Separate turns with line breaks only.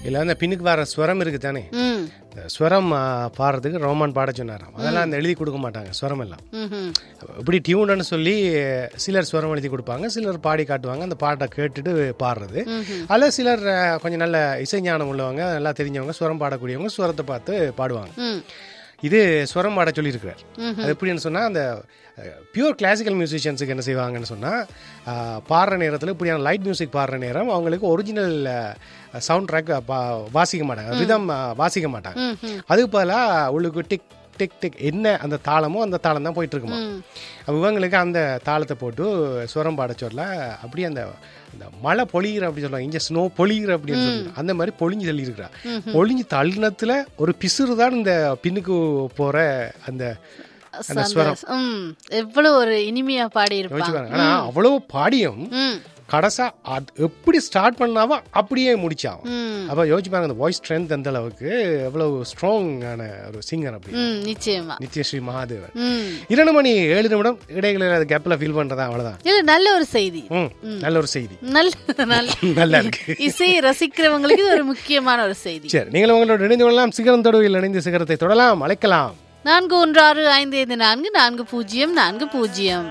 இல்லை அந்த பின்னுக்கு வர ஸ்வரம் இருக்கு தானே
ம்
இந்த ஸ்வரம் ஆ, பாடுறதுக்கு ரோமான் பாட சொன்னாராம் அதெல்லாம் அந்த எழுதி கொடுக்க மாட்டாங்க ஸ்வரம் எல்லாம்
ம்ஹும்.
இப்படி டியூன்னு சொல்லி சிலர் ஸ்வரம் எழுதி கொடுப்பாங்க சிலர் பாடி காட்டுவாங்க அந்த பாட்டை கேட்டுட்டு பாடுறது அதில் சிலர் ஆ, கொஞ்சம் நல்ல இசைஞானம் உள்ளவங்க நல்லா தெரிஞ்சவங்க ஸ்வரம் பாடக்கூடியவங்க ஸ்வரத்தை பார்த்து பாடுவாங்க
ம்
இது ஸ்வரம் பாட சொல்லியிருக்கிறார் அது எப்படின்னு சொன்னால் அந்த பியூர் கிளாசிக்கல் மியூசிஷியன்ஸுக்கு என்ன செய்வாங்கன்னு சொன்னால் பாடுற நேரத்தில் இப்படியான லைட் மியூசிக் பாடுற நேரம் அவங்களுக்கு ஒரிஜினல் சவுண்ட் ட்ராக் வாசிக்க மாட்டாங்க ரிதம் வாசிக்க மாட்டாங்க அதுக்கு பதிலாக உள்ளுக்கு டிக் டிக் டிக் என்ன அந்த தாளமோ அந்த தாளம் தான் போயிட்டு இருக்குமா அப்ப இவங்களுக்கு அந்த தாளத்தை போட்டு சுரம் பாட சொல்ல அப்படியே அந்த அந்த மழை பொழிகிற அப்படி சொல்லுவாங்க இங்கே ஸ்னோ பொழிகிற அப்படின்னு சொல்லி அந்த மாதிரி பொழிஞ்சு தள்ளியிருக்கிறா பொழிஞ்சு தள்ளினத்துல ஒரு பிசுறு தான் இந்த பின்னுக்கு போற அந்த அந்த ஸ்வரம்
ம் எவ்வளவு ஒரு இனிமையா பாடி இருப்பாங்க
யோசிச்சு பாருங்க ஆனா அவ்வளவு பாடியும்
ம்
கடைசா அது எப்படி ஸ்டார்ட் பண்ணாவோ அப்படியே முடிச்சான்
ம்
அப்ப யோசிச்சு பாருங்க அந்த வாய்ஸ் ஸ்ட்ரென்த் அந்த அளவுக்கு எவ்வளவு ஸ்ட்ராங்கான ஒரு சிங்கர் அப்படி
ம் நிச்சயமா
நித்யஸ்ரீ மகாதேவன்
ம்
இரண்டு மணி ஏழு நிமிடம் இடையில கேப்ல ஃபீல் பண்றதா அவ்வளவுதான்
இது நல்ல ஒரு செய்தி
ம் நல்ல ஒரு செய்தி
நல்ல நல்ல
நல்லா இருக்கு
இசையை ரசிக்கிறவங்களுக்கு இது ஒரு முக்கியமான ஒரு செய்தி
சரி நீங்கள் உங்களோட இணைந்து கொள்ளலாம் சிகரம் தொடுவில் இணைந்து சிகரத்தை தொடலாம் அழைக்கலாம்
நான்கு ஒன்று ஆறு ஐந்து ஐந்து நான்கு நான்கு பூஜ்ஜியம் நான்கு பூஜ்ஜியம்